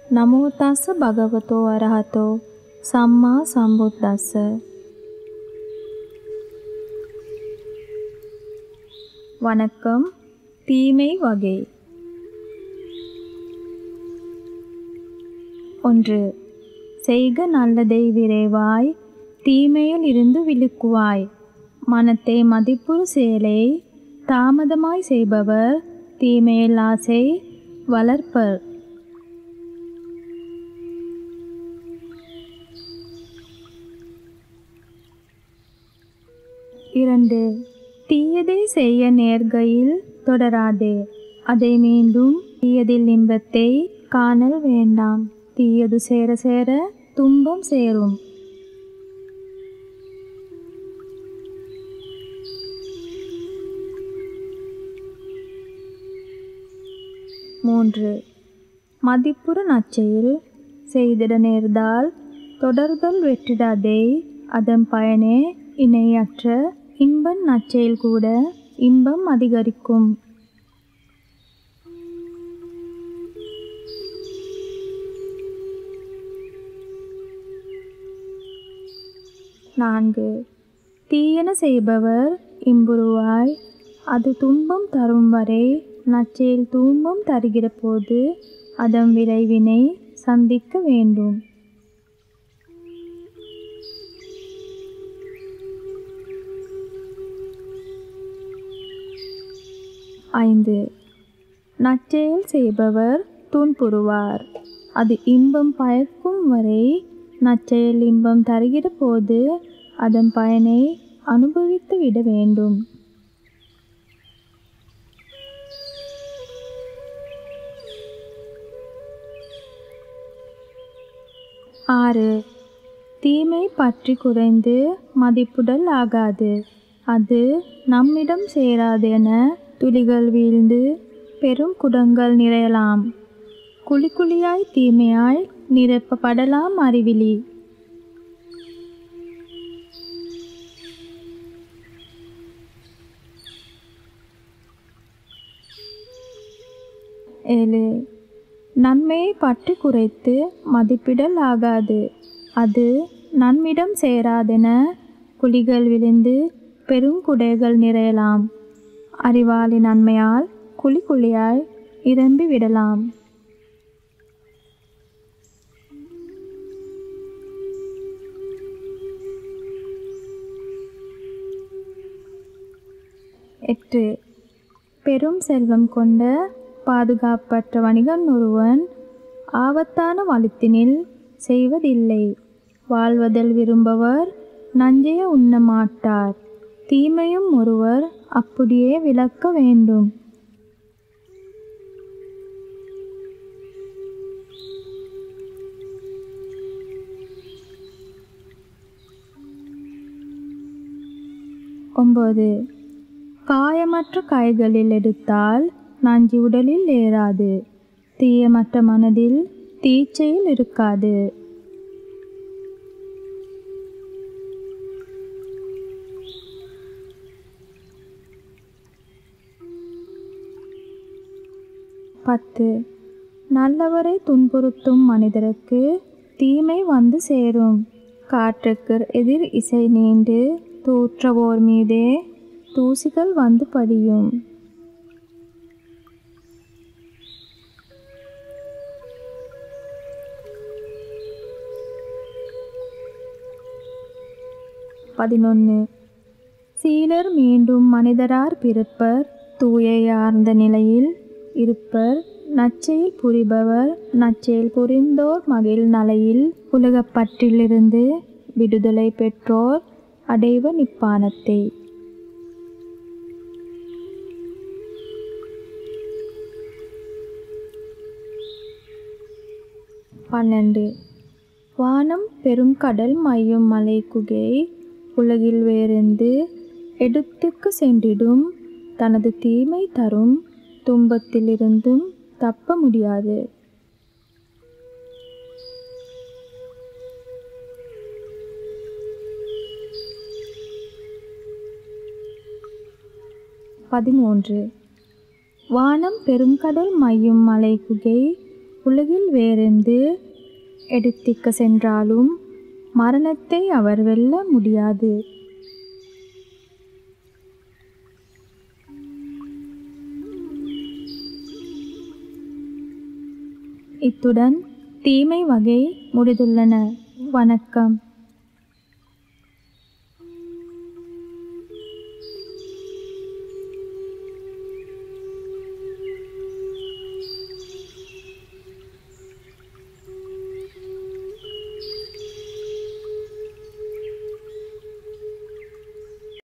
නමෝ තස්ස භගවතෝ අරහතෝ සම්මා සම්බුද්දස්ස வணக்கம் தீமை வகை ஒன்று செய்க நல்லதை விரைவாய் தீமையில் இருந்து விழுக்குவாய் மனத்தை மதிப்புறு செயலை தாமதமாய் செய்பவர் தீமையில் ஆசை வளர்ப்பர் இரண்டு தீயதை செய்ய நேர்கையில் தொடராதே அதை மீண்டும் தீயதில் இன்பத்தை காணல் வேண்டாம் தீயது சேர சேர துன்பம் சேரும் மூன்று மதிப்புற நச்சையில் செய்திட நேர்ந்தால் தொடர்தல் வெற்றிடாதே அதன் பயனே இணையற்ற இன்பம் நச்சையில் கூட இன்பம் அதிகரிக்கும் நான்கு தீயன செய்பவர் இம்புருவாய் அது துன்பம் தரும் வரை நச்சையில் துன்பம் தருகிற போது அதன் விளைவினை சந்திக்க வேண்டும் ஐந்து நச்செயல் செய்பவர் துன்புறுவார் அது இன்பம் பயக்கும் வரை நச்செயல் இன்பம் தருகிற போது அதன் பயனை அனுபவித்து விட வேண்டும் ஆறு தீமை பற்றி குறைந்து மதிப்புடல் ஆகாது அது நம்மிடம் சேராதென துளிகள் வீழ்ந்து பெரும் குடங்கள் நிறையலாம் குழி குழியாய் தீமையாய் நிரப்பப்படலாம் அறிவிலி ஏழு நன்மையை பற்றி குறைத்து மதிப்பிடல் ஆகாது அது நம்மிடம் சேராதென குழிகள் விழுந்து பெருங்குடைகள் நிறையலாம் அறிவாளி நன்மையால் குழி குழியாய் இறம்பி விடலாம் எட்டு பெரும் செல்வம் கொண்ட பாதுகாப்பற்ற வணிகன் ஒருவன் ஆபத்தான வழித்தினில் செய்வதில்லை வாழ்வதில் விரும்பவர் நஞ்சைய உண்ண மாட்டார் தீமையும் ஒருவர் அப்படியே விளக்க வேண்டும் ஒன்பது காயமற்ற கைகளில் எடுத்தால் நஞ்சு உடலில் ஏறாது தீயமற்ற மனதில் தீச்சையில் இருக்காது பத்து நல்லவரை துன்புறுத்தும் மனிதருக்கு தீமை வந்து சேரும் காற்றுக்கு எதிர் இசை நீண்டு தூற்றவோர் மீதே தூசிகள் வந்து படியும் பதினொன்று சீலர் மீண்டும் மனிதரார் பிறப்பர் தூயையார்ந்த நிலையில் இருப்பர் நச்சையில் புரிபவர் நச்சையில் புரிந்தோர் மகிழ் நலையில் உலகப்பற்றிலிருந்து விடுதலை பெற்றோர் அடைவ நிப்பானத்தை பன்னெண்டு வானம் பெரும் கடல் மையும் மலை குகை உலகில் வேறெந்து எடுத்துக்கு சென்றிடும் தனது தீமை தரும் துன்பத்திலிருந்தும் தப்ப முடியாது பதிமூன்று வானம் பெருங்கடல் மையும் மலை குகை உலகில் வேறெந்து எடுத்திக்க சென்றாலும் மரணத்தை அவர் வெல்ல முடியாது இத்துடன் தீமை வகை முடிந்துள்ளன வணக்கம்